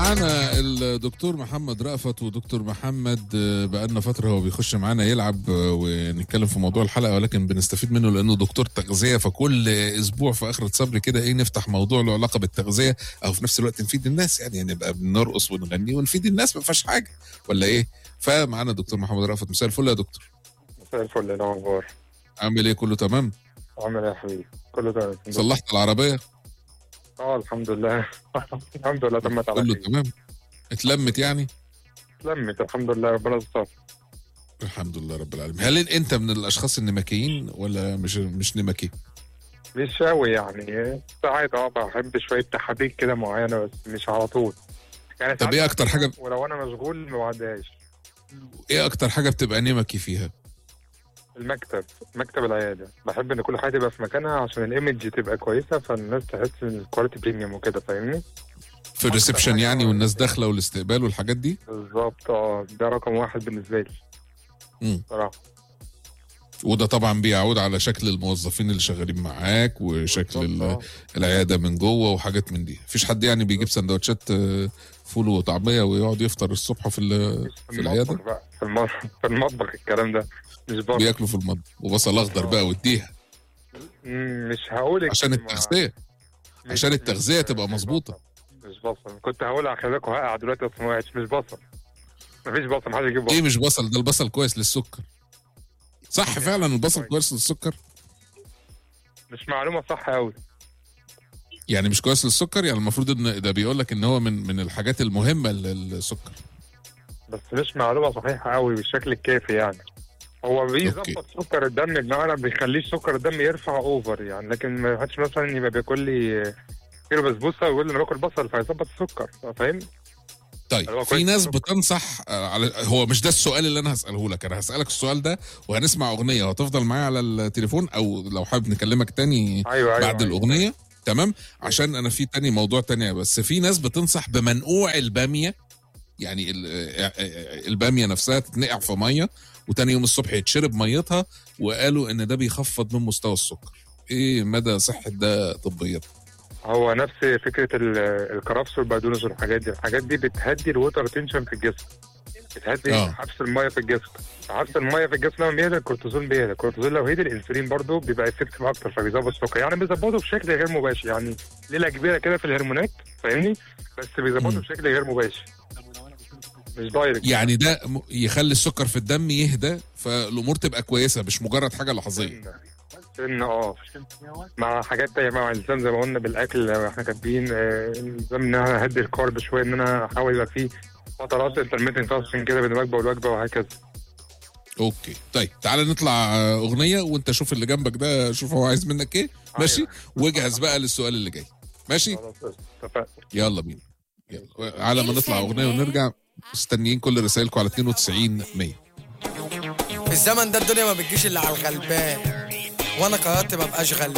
معانا الدكتور محمد رأفت ودكتور محمد آه، بقالنا فترة هو بيخش معانا يلعب آه، ونتكلم في موضوع الحلقة ولكن بنستفيد منه لأنه دكتور تغذية فكل أسبوع في آخرة صبر كده إيه نفتح موضوع له علاقة بالتغذية أو في نفس الوقت نفيد الناس يعني نبقى بنرقص ونغني ونفيد الناس ما فيهاش حاجة ولا إيه؟ فمعانا الدكتور محمد رأفت مساء الفل يا دكتور مساء الفل ايه الاخبار عامل إيه كله تمام؟ عامل ايه يا حبيبي كله تمام صلحت العربية اه الحمد لله الحمد لله تمت على كله خير تمام اتلمت يعني؟ لمت الحمد لله ربنا يستر الحمد لله رب العالمين هل انت من الاشخاص النمكيين ولا مش مش نمكي مش قوي يعني ساعات اه بحب شويه تحابيك كده معينه بس مش على طول يعني طب ساعات ايه اكتر حاجه ولو انا مشغول ما بعدهاش ايه اكتر حاجه بتبقى نمكي فيها المكتب مكتب العياده بحب ان كل حاجه تبقى في مكانها عشان الايمج تبقى كويسه فالناس تحس ان الكواليتي بريميوم وكده فاهمني في الريسبشن حاجة يعني اه والناس داخله والاستقبال والحاجات دي بالظبط اه ده رقم واحد بالنسبه لي مم. صراحه وده طبعا بيعود على شكل الموظفين اللي شغالين معاك وشكل بالظبط ال- اه العياده من جوه وحاجات من دي مفيش حد يعني بيجيب سندوتشات آه، فول وطعميه ويقعد يفطر الصبح في ال- مش في العياده المطبخ بقى في المطبخ في المطبخ الكلام ده مش بره بياكلوا في المطبخ وبصل اخضر بقى واديها مم، مش هقول عشان الكلمة. التغذيه مش- عشان مش- التغذية تبقى مش مظبوطة. بصل. مش بصل كنت هقولها خلي بالك وهقع دلوقتي بس ما وقعتش مش بصل مفيش بصل محدش يجيب ايه بصل مش بصل ده البصل كويس للسكر صح فعلا البصل كويس للسكر مش معلومه صح قوي يعني مش كويس للسكر يعني المفروض ان ده بيقول لك ان هو من من الحاجات المهمه للسكر بس مش معلومه صحيحه قوي بالشكل الكافي يعني هو بيظبط سكر الدم بمعنى بيخليش سكر الدم يرفع اوفر يعني لكن ما حدش مثلا يبقى بياكل لي كيلو بسبوسه ويقول لي انا باكل بصل فيظبط السكر فاهم؟ طيب هو في كويس ناس للسكر. بتنصح آه، على هو مش ده السؤال اللي انا هساله لك انا هسالك السؤال ده وهنسمع اغنيه وهتفضل معايا على التليفون او لو حابب نكلمك تاني ايوه ايوه بعد أيوة. الاغنيه تمام عشان انا في تاني موضوع تاني بس في ناس بتنصح بمنقوع الباميه يعني ال- آه، آه، الباميه نفسها تتنقع في ميه وتاني يوم الصبح يتشرب ميتها وقالوا ان ده بيخفض من مستوى السكر ايه مدى صحه ده طبيا هو نفس فكره ال- الكرفس والبقدونس والحاجات دي الحاجات دي بتهدي الوتر تنشن في الجسم بتهدي آه. حبس الميه في الجسم حبس الميه في الجسم لما بيهدى الكورتيزون بيهدى الكورتيزون لو هدي الانسولين برضه بيبقى افكتيف اكتر فبيظبط السكر يعني بيظبطه بشكل غير مباشر يعني ليله كبيره كده في الهرمونات فاهمني بس بيظبطه مم. بشكل غير مباشر مش دايركت يعني ده م- يخلي السكر في الدم يهدى فالامور تبقى كويسه مش مجرد حاجه لحظيه سن اه مع حاجات تانية مع الالتزام زي ما قلنا بالاكل احنا كاتبين آه، الالتزام ان انا اهدي الكارب شويه ان انا احاول يبقى فيه فترات انترميتنت فاستنج كده بين الوجبه والوجبه وهكذا اوكي طيب تعالى نطلع آه، اغنيه وانت شوف اللي جنبك ده شوف هو عايز منك ايه ماشي أيوة. واجهز بقى للسؤال اللي جاي ماشي خلاص اتفقنا يلا بينا يلا على ما نطلع اغنيه ونرجع مستنيين كل رسائلكم على 92 100 في الزمن ده الدنيا ما بتجيش الا على الغلبان وانا قررت ما ابقاش غلبان